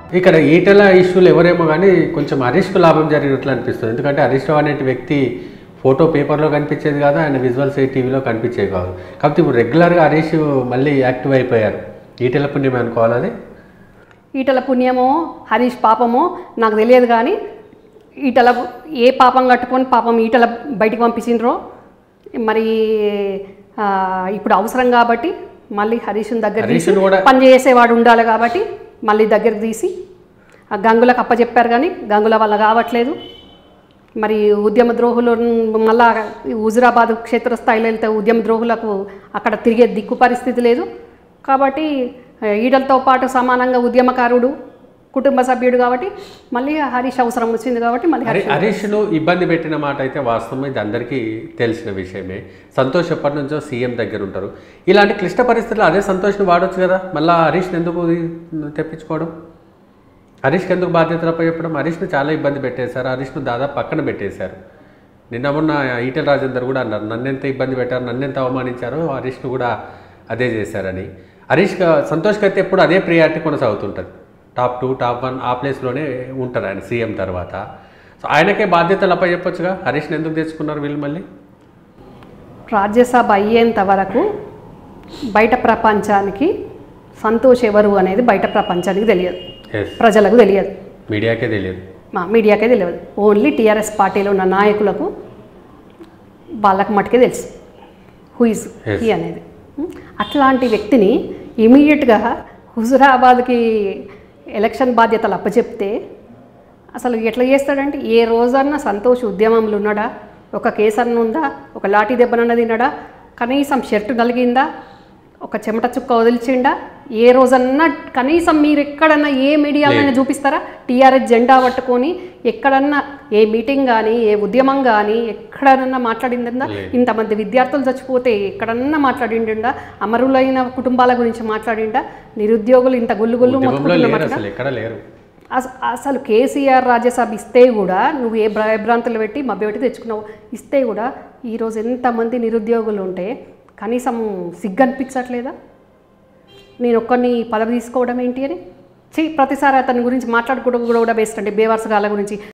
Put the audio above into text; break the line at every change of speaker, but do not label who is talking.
ఇక్కడ ఈటల ఇష్యూలు ఎవరేమో కానీ కొంచెం హరీష్కు లాభం జరిగినట్లు అనిపిస్తుంది ఎందుకంటే హరీష్ రావు అనే వ్యక్తి ఫోటో పేపర్లో కనిపించేది కాదు ఆయన విజువల్స్ టీవీలో కనిపించేది కాదు కాబట్టి ఇప్పుడు రెగ్యులర్గా హరీష్ మళ్ళీ యాక్టివ్ అయిపోయారు ఈటల పుణ్యం అనుకోవాలి అది
ఈటల పుణ్యమో హరీష్ పాపమో నాకు తెలియదు కానీ ఈటల ఏ పాపం కట్టుకొని పాపం ఈటల బయటికి పంపించిండ్రో మరి ఆ, ఇప్పుడు అవసరం కాబట్టి మళ్ళీ హరీష్ని దగ్గర తీసి
హరీష్ను కూడా
పని చేసేవాడు ఉండాలి కాబట్టి మళ్ళీ దగ్గర తీసి ఆ గంగులకు అప్పచెప్పారు కానీ గంగుల వల్ల కావట్లేదు మరి ఉద్యమ ద్రోహులు మళ్ళా హుజురాబాద్ క్షేత్రస్థాయిలో వెళ్తే ఉద్యమ ద్రోహులకు అక్కడ తిరిగే దిక్కు పరిస్థితి లేదు కాబట్టి ఆ, ఈడలతో పాటు సమానంగా ఉద్యమకారుడు కుటుంబ సభ్యుడు కాబట్టి మళ్ళీ హరీష్ అవసరం వచ్చింది కాబట్టి మళ్ళీ
హరి
హరీష్
హరీష్ను ఇబ్బంది పెట్టిన మాట అయితే వాస్తవం ఇది అందరికీ తెలిసిన విషయమే సంతోష్ ఎప్పటి నుంచో సీఎం దగ్గర ఉంటారు ఇలాంటి క్లిష్ట పరిస్థితుల్లో అదే సంతోష్ని వాడొచ్చు కదా మళ్ళీ హరీష్ని ఎందుకు తెప్పించుకోవడం హరీష్కి ఎందుకు బాధ్యతలు చెప్పడం హరీష్ను చాలా ఇబ్బంది పెట్టేశారు హరీష్ను దాదాపు పక్కన పెట్టేశారు నిన్న మొన్న ఈటెల రాజేందర్ కూడా అన్నారు నన్ను ఎంత ఇబ్బంది పెట్టారు నన్ను ఎంత అవమానించారో హరీష్ను కూడా అదే చేశారని హరీష్ సంతోష్కి అయితే ఎప్పుడు అదే ప్రియారిటీ కొనసాగుతుంటుంది టాప్ టూ టాప్ వన్ ఆ ప్లేస్లోనే ఉంటారు ఆయన సీఎం తర్వాత సో ఆయనకే బాధ్యతలు అప్పచెప్పొచ్చుగా హరీష్ని ఎందుకు తెచ్చుకున్నారు వీళ్ళు మళ్ళీ
రాజ్యసభ అయ్యేంత వరకు బయట ప్రపంచానికి సంతోష్ ఎవరు అనేది బయట ప్రపంచానికి తెలియదు
ఎస్
ప్రజలకు తెలియదు
మీడియాకే తెలియదు
మా మీడియాకే తెలియదు ఓన్లీ టీఆర్ఎస్ పార్టీలో ఉన్న నాయకులకు వాళ్ళకి మట్టుకే తెలుసు హూ ఇస్
Yes.
హీ అనేది ఉం? అట్లాంటి వ్యక్తిని ఇమీడియట్గా హుజురాబాద్కి ఎలక్షన్ బాధ్యతలు అప్పచెప్తే అసలు ఎట్లా చేస్తాడంటే ఏ రోజన్నా సంతోష్ ఉద్యమంలో ఉన్నాడా ఒక కేసన్న ఉందా ఒక లాఠీ దెబ్బనన్న తిన్నాడా కనీసం షర్టు నలిగిందా ఒక చెమట చుక్క వదిల్చిండా ఏ రోజన్నా కనీసం మీరు ఎక్కడన్నా ఏ మీడియాలోనే చూపిస్తారా టీఆర్ఎస్ జెండా పట్టుకొని ఎక్కడన్నా ఏ మీటింగ్ కానీ ఏ ఉద్యమం కానీ ఎక్కడన్నా మాట్లాడిందా
లేదు.
ఇంతమంది విద్యార్థులు చచ్చిపోతే ఎక్కడన్నా మాట్లాడిండా అమరులైన కుటుంబాల గురించి మాట్లాడిండా నిరుద్యోగులు ఇంత గుల్లు గుల్లు
ఉద్యమంలో
మొత్తుకుంటున్న
లేరు
మాట్లాడా?
అసలు ఎక్కడ లేరు
అస- అసలు కేసీఆర్ రాజ్యసభ ఇస్తే కూడా నువ్వు ఏ భయభ్రాంతులు పెట్టి మభ్యపెట్టి తెచ్చుకున్నావు ఇస్తే కూడా ఈరోజు ఎంతమంది నిరుద్యోగులు ఉంటే కనీసం సిగ్గు అనిపించట్లేదా నేను ఒక్కరిని పదవి తీసుకోవడం ఏంటి అని చెయ్యి ప్రతిసారి అతని గురించి మాట్లాడుకోవడం కూడా బెస్ట్ అండి బేవర్స్ గాల గురించి